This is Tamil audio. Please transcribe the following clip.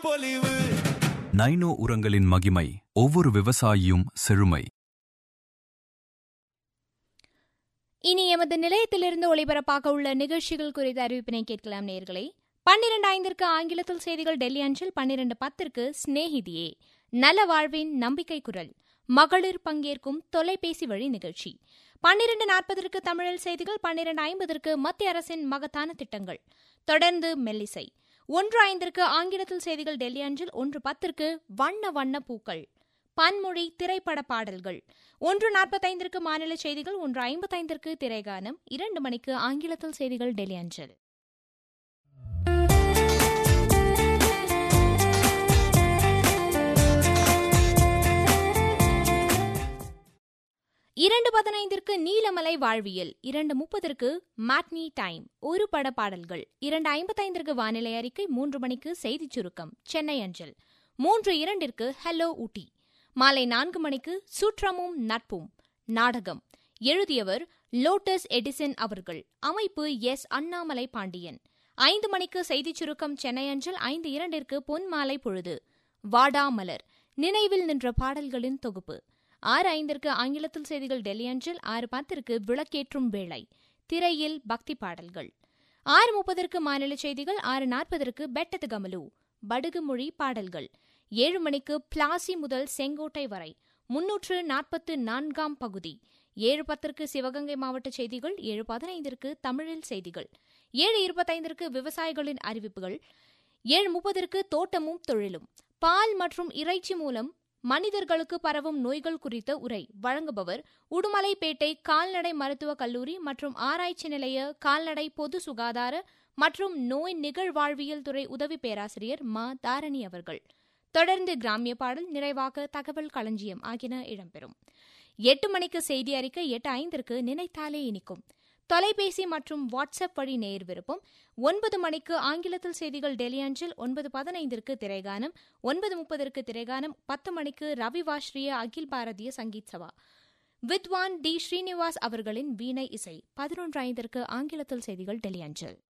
பொலிவு நைனோ உரங்களின் மகிமை ஒவ்வொரு விவசாயியும் செழுமை இனி எமது நிலையத்திலிருந்து ஒளிபரப்பாக உள்ள நிகழ்ச்சிகள் குறித்த அறிவிப்பினை கேட்கலாம் நேர்களே பன்னிரண்டு ஐந்திற்கு ஆங்கிலத்தில் செய்திகள் டெல்லி அஞ்சில் பன்னிரண்டு பத்திற்கு ஸ்நேகிதியே நல வாழ்வின் நம்பிக்கை குரல் மகளிர் பங்கேற்கும் தொலைபேசி வழி நிகழ்ச்சி பன்னிரண்டு நாற்பதற்கு தமிழில் செய்திகள் பன்னிரண்டு ஐம்பதற்கு மத்திய அரசின் மகத்தான திட்டங்கள் தொடர்ந்து மெல்லிசை ஒன்று ஐந்திற்கு ஆங்கிலத்தில் செய்திகள் டெல்லி அஞ்சில் ஒன்று பத்திற்கு வண்ண வண்ண பூக்கள் பன்மொழி திரைப்பட பாடல்கள் ஒன்று நாற்பத்தைந்திற்கு மாநில செய்திகள் ஒன்று ஐம்பத்தைந்திற்கு திரைகானம் இரண்டு மணிக்கு ஆங்கிலத்தில் செய்திகள் டெல்லி அஞ்சல் இரண்டு பதினைந்திற்கு நீலமலை வாழ்வியல் இரண்டு முப்பதற்கு மேட்னி டைம் ஒரு பட பாடல்கள் இரண்டு ஐம்பத்தைந்திற்கு வானிலை அறிக்கை மூன்று மணிக்கு செய்திச் சுருக்கம் சென்னை அஞ்சல் மூன்று இரண்டிற்கு ஹலோ ஊட்டி மாலை நான்கு மணிக்கு சுற்றமும் நட்பும் நாடகம் எழுதியவர் லோட்டஸ் எடிசன் அவர்கள் அமைப்பு எஸ் அண்ணாமலை பாண்டியன் ஐந்து மணிக்கு செய்திச் சுருக்கம் சென்னை அஞ்சல் ஐந்து இரண்டிற்கு பொன் மாலை பொழுது வாடாமலர் நினைவில் நின்ற பாடல்களின் தொகுப்பு ஆறு ஐந்திற்கு ஆங்கிலத்தில் செய்திகள் டெல்லி அஞ்சல் ஆறு பத்திற்கு விளக்கேற்றும் வேளை திரையில் பக்தி பாடல்கள் ஆறு முப்பதற்கு மாநில செய்திகள் ஆறு நாற்பதற்கு பெட்டது கமலு படுகு மொழி பாடல்கள் ஏழு மணிக்கு பிளாசி முதல் செங்கோட்டை வரை முன்னூற்று நாற்பத்து நான்காம் பகுதி ஏழு பத்திற்கு சிவகங்கை மாவட்ட செய்திகள் ஏழு பதினைந்திற்கு தமிழில் செய்திகள் ஏழு இருபத்தைந்திற்கு விவசாயிகளின் அறிவிப்புகள் ஏழு முப்பதற்கு தோட்டமும் தொழிலும் பால் மற்றும் இறைச்சி மூலம் மனிதர்களுக்கு பரவும் நோய்கள் குறித்த உரை வழங்குபவர் உடுமலைப்பேட்டை கால்நடை மருத்துவக் கல்லூரி மற்றும் ஆராய்ச்சி நிலைய கால்நடை பொது சுகாதார மற்றும் நோய் நிகழ்வாழ்வியல் துறை உதவி பேராசிரியர் மா தாரணி அவர்கள் தொடர்ந்து கிராமிய பாடல் நிறைவாக தகவல் களஞ்சியம் ஆகியன இடம்பெறும் எட்டு மணிக்கு செய்தி அறிக்கை எட்டு ஐந்திற்கு நினைத்தாலே இனிக்கும் தொலைபேசி மற்றும் வாட்ஸ்அப் வழி நேர் விருப்பம் ஒன்பது மணிக்கு ஆங்கிலத்தில் செய்திகள் டெல்லி அஞ்சில் ஒன்பது பதினைந்திற்கு திரைகானம் ஒன்பது முப்பதற்கு திரைகானம் பத்து மணிக்கு ரவி வாஸ்ரீய அகில் பாரதிய சங்கீத் சபா வித்வான் டி ஸ்ரீனிவாஸ் அவர்களின் வீணை இசை பதினொன்று ஐந்திற்கு ஆங்கிலத்தில் செய்திகள் டெல்லி அஞ்சல்